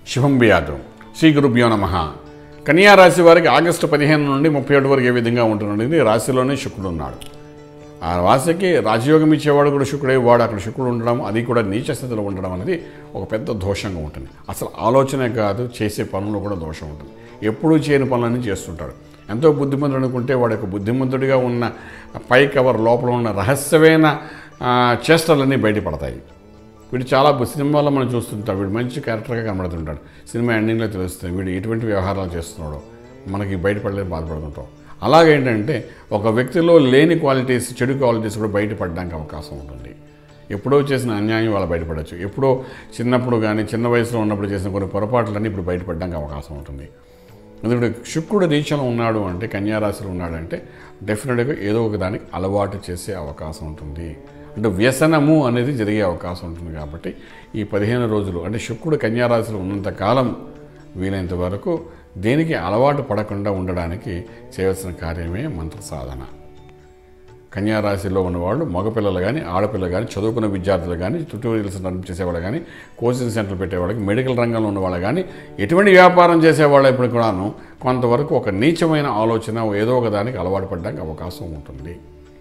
శుభం బియాదు శ్రీ గురుభ్యో నమ కన్యా రాశి వారికి ఆగస్టు పదిహేను నుండి ముప్పై ఒకటి వరకు ఏ విధంగా ఉంటున్నది రాశిలోనే శుక్రుడు ఉన్నాడు ఆ రాశికి రాజయోగం ఇచ్చేవాడు కూడా శుక్రుడే వాడు అక్కడ శుక్రుడు ఉండడం అది కూడా నీచ స్థితిలో ఉండడం అనేది ఒక పెద్ద దోషంగా ఉంటుంది అసలు ఆలోచనే కాదు చేసే పనులు కూడా దోషం ఉంటుంది ఎప్పుడూ చేయని పనులన్నీ చేస్తుంటాడు ఎంతో బుద్ధిమంతుడు అనుకుంటే వాడు యొక్క బుద్ధిమంతుడిగా ఉన్న పై కవర్ లోపల ఉన్న రహస్యమైన ఆ, చేష్టలన్నీ బయటపడతాయి వీడు చాలా బు- సినిమాలో మనం చూస్తుంటాం వీడు మంచి క్యారెక్టర్గా కనబడుతుంటాడు సినిమా ఎండింగ్లో తెలుస్తుంది వీడు ఎటువంటి వ్యవహారాలు చేస్తున్నాడో మనకి బయటపడలేదు బాధపడుతుంటాం అలాగేంటంటే ఒక వ్యక్తిలో లేని క్వాలిటీస్ చెడు క్వాలిటీస్ కూడా బయటపడడానికి అవకాశం ఉంటుంది ఎప్పుడో చేసిన అన్యాయం వాళ్ళు బయటపడవచ్చు ఎప్పుడో చిన్నప్పుడు కానీ చిన్న వయసులో ఉన్నప్పుడు చేసిన కొన్ని పొరపాట్లన్నీ ఇప్పుడు బయటపడడానికి అవకాశం ఉంటుంది ఎందుకంటే శుక్రుడు నీచలో ఉన్నాడు అంటే కన్యారాశిలో ఉన్నాడంటే డెఫినెట్గా ఏదో ఒక దానికి అలవాటు చేసే అవకాశం ఉంటుంది అంటే వ్యసనము అనేది జరిగే అవకాశం ఉంటుంది కాబట్టి ఈ పదిహేను రోజులు అంటే శుక్రుడు కన్యారాశిలో ఉన్నంత కాలం వీలైనంత వరకు దేనికి అలవాటు పడకుండా ఉండడానికి చేయవలసిన కార్యమే మంత్ర సాధన కన్యారాశిలో ఉన్నవాళ్ళు మగపిల్లలు కానీ ఆడపిల్లలు కానీ చదువుకున్న విద్యార్థులు కానీ ట్యూటోరియల్స్ రన్ చేసేవాళ్ళు కానీ కోచింగ్ సెంటర్లు పెట్టేవాళ్ళకి మెడికల్ రంగంలో ఉన్నవాళ్ళు కానీ ఎటువంటి వ్యాపారం చేసేవాళ్ళు ఇప్పుడు కూడాను కొంతవరకు ఒక నీచమైన ఆలోచన ఏదో ఒక దానికి అలవాటు పడడానికి అవకాశం ఉంటుంది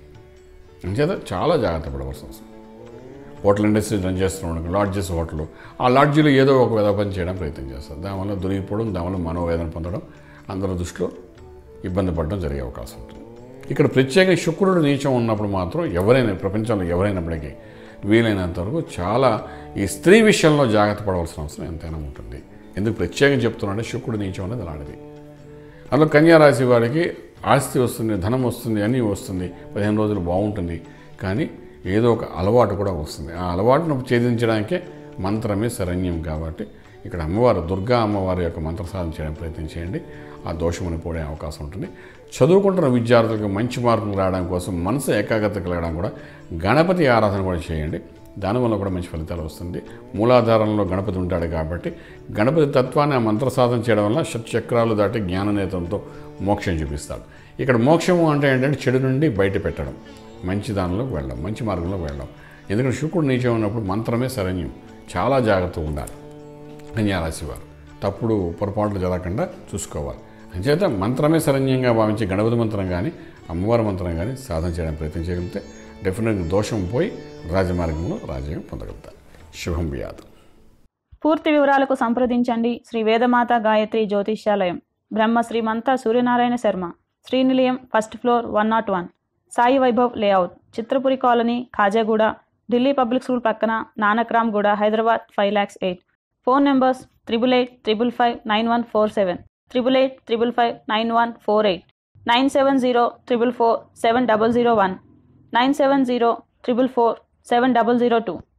అంచేత చాలా జాగ్రత్త పడవలసి వస్తుంది హోటల్ ఇండస్ట్రీ రన్ చేస్తున్నాడు లాడ్జెస్ హోటల్ ఆ లాడ్జీలో ఏదో ఒక విధ పని చేయడం ప్రయత్నం చేస్తారు దానివల్ల దొరికిపోవడం దానివల్ల మనోవేదన పొందడం అందరి దృష్టిలో ఇబ్బంది పడడం జరిగే అవకాశం ఉంటుంది ఇక్కడ ప్రత్యేకంగా శుక్రుడు నీచం ఉన్నప్పుడు మాత్రం ఎవరైనా ప్రపంచంలో ఎవరైనప్పటికీ వీలైనంత వరకు చాలా ఈ స్త్రీ విషయంలో జాగ్రత్త పడవలసిన అవసరం ఎంతైనా ఉంటుంది ఎందుకు ప్రత్యేకంగా చెప్తున్నాడంటే శుక్రుడు నీచం అనేది అలాంటిది అందులో కన్యా రాశి వారికి ఆస్తి వస్తుంది ధనం వస్తుంది అన్నీ వస్తుంది పదిహేను రోజులు బాగుంటుంది కానీ ఏదో ఒక అలవాటు కూడా వస్తుంది ఆ అలవాటును ఛేదించడానికే మంత్రమే శరణ్యం కాబట్టి ఇక్కడ అమ్మవారు దుర్గా అమ్మవారి యొక్క మంత్ర సాధన చేయడానికి ప్రయత్నం చేయండి ఆ దోషముని పోడే అవకాశం ఉంటుంది చదువుకుంటున్న విద్యార్థులకు మంచి మార్కులు రావడం కోసం మనసు ఏకాగ్రత కలగడం కూడా గణపతి ఆరాధన కూడా చేయండి దానివల్ల కూడా మంచి ఫలితాలు వస్తుంది మూలాధారంలో గణపతి ఉంటాడు కాబట్టి గణపతి తత్వాన్ని ఆ మంత్ర సాధన చేయడం వల్ల షట్చక్రాలు దాటి జ్ఞాననేతంతో మోక్షం చూపిస్తాడు ఇక్కడ మోక్షము అంటే ఏంటంటే చెడు నుండి బయట పెట్టడం మంచి దానిలోకి వెళ్ళడం మంచి మార్గంలోకి వెళ్ళడం ఎందుకంటే శుక్రుడు నీచం ఉన్నప్పుడు మంత్రమే శరణ్యం చాలా జాగ్రత్తగా ఉండాలి కన్యారాశి వారు తప్పుడు పొరపాట్లు జరగకుండా చూసుకోవాలి అంచేత మంత్రమే శరణ్యంగా భావించి గణపతి మంత్రం కానీ అమ్మవారి మంత్రం కానీ సాధన చేయడానికి ప్రయత్నం చేయగలిగితే డెఫినెట్గా దోషం పోయి రాజమార్గంలో రాజయోగం పొందగలుగుతారు శుభం బియాదు పూర్తి వివరాలకు సంప్రదించండి Shri Vedamata Gayatri Jyotishyalayam Brahma Srimanta Suryanarayana Sharma Srinilayam first floor one naught one Sai Vaibhav layout Chitrapuri colony Khajaguda Delhi public school పక్కన Nanakramguda Hyderabad five lakhs eight phone numbers triple eight triple five nine one four seven triple eight triple five nine one four eight nine seven zero triple four seven double zero one nine seven zero triple four seven double zero two